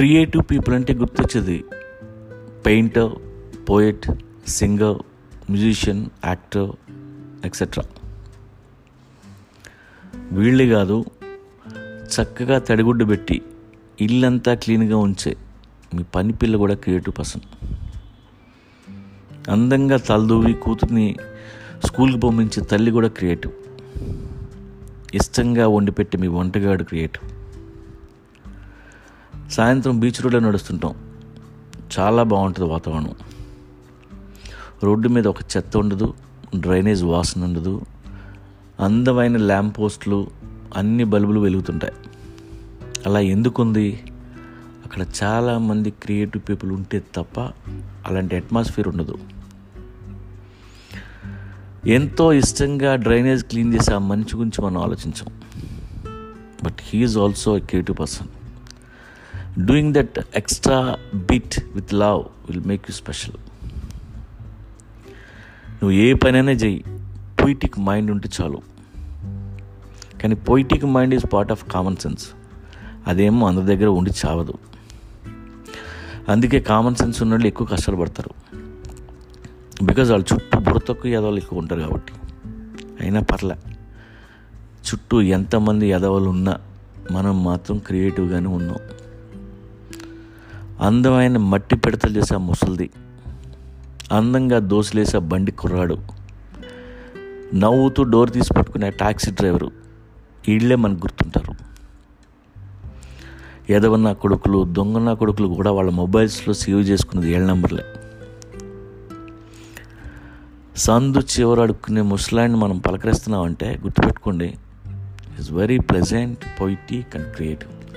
creative people అంటే గుర్తొచ్చేది painter poet singer musician actor etcetera వీళ్ళు కాదు చక్కగా తడిగుడ్డు పెట్టి ఇల్లంతా క్లీన్గా ఉంచే మీ పని పిల్ల కూడా క్రియేటివ్ పర్సన్ అందంగా తలదూవి కూతుర్ని స్కూల్కి పంపించే తల్లి కూడా క్రియేటివ్ ఇష్టంగా వండి పెట్టి మీ వంటగాడు క్రియేటివ్ సాయంత్రం బీచ్ రోడ్లో నడుస్తుంటాం చాలా బాగుంటుంది వాతావరణం రోడ్డు మీద ఒక చెత్త ఉండదు డ్రైనేజ్ వాసన ఉండదు అందమైన ల్యాంప్ పోస్టులు అన్ని బల్బులు వెలుగుతుంటాయి అలా ఎందుకుంది అక్కడ చాలామంది క్రియేటివ్ పీపుల్ ఉంటే తప్ప అలాంటి అట్మాస్ఫియర్ ఉండదు ఎంతో ఇష్టంగా డ్రైనేజ్ క్లీన్ చేసే ఆ మనిషి గురించి మనం ఆలోచించాం but he's also a creative person doing that extra bit with love will make you special నువ్వు ఏ పనైనా చెయ్యి పొయిటిక్ మైండ్ ఉంటే చాలు కానీ poetic mind is part of common sense అదేమో అందరి దగ్గర ఉండి చావదు అందుకే కామన్ సెన్స్ ఉన్న వాళ్ళు ఎక్కువ కష్టాలు పడతారు బికాజ్ వాళ్ళు చుట్టూ బుడతొక్కు యదవాళ్ళు ఎక్కువ ఉంటారు కాబట్టి అయినా పర్లే చుట్టూ ఎంతమంది యదవలు ఉన్నా మనం మాత్రం క్రియేటివ్గానే ఉన్నాం అందమైన మట్టి పిడతలు చేసే ఆ ముసలిది అందంగా దోశలేసే బండి కుర్రాడు నవ్వుతూ డోర్ తీసి పట్టుకునే టాక్సీ డ్రైవరు వీళ్ళే మనకు గుర్తుంటారు ఎదవన్న కొడుకులు దొంగన్న కొడుకులు కూడా వాళ్ళ మొబైల్స్లో సేవ్ చేసుకున్నది ఏళ్ళ నెంబర్లే సందు చివర అడుక్కునే ముసలాన్ని మనం పలకరిస్తున్నామంటే గుర్తుపెట్టుకోండి it's very pleasant poetic and creative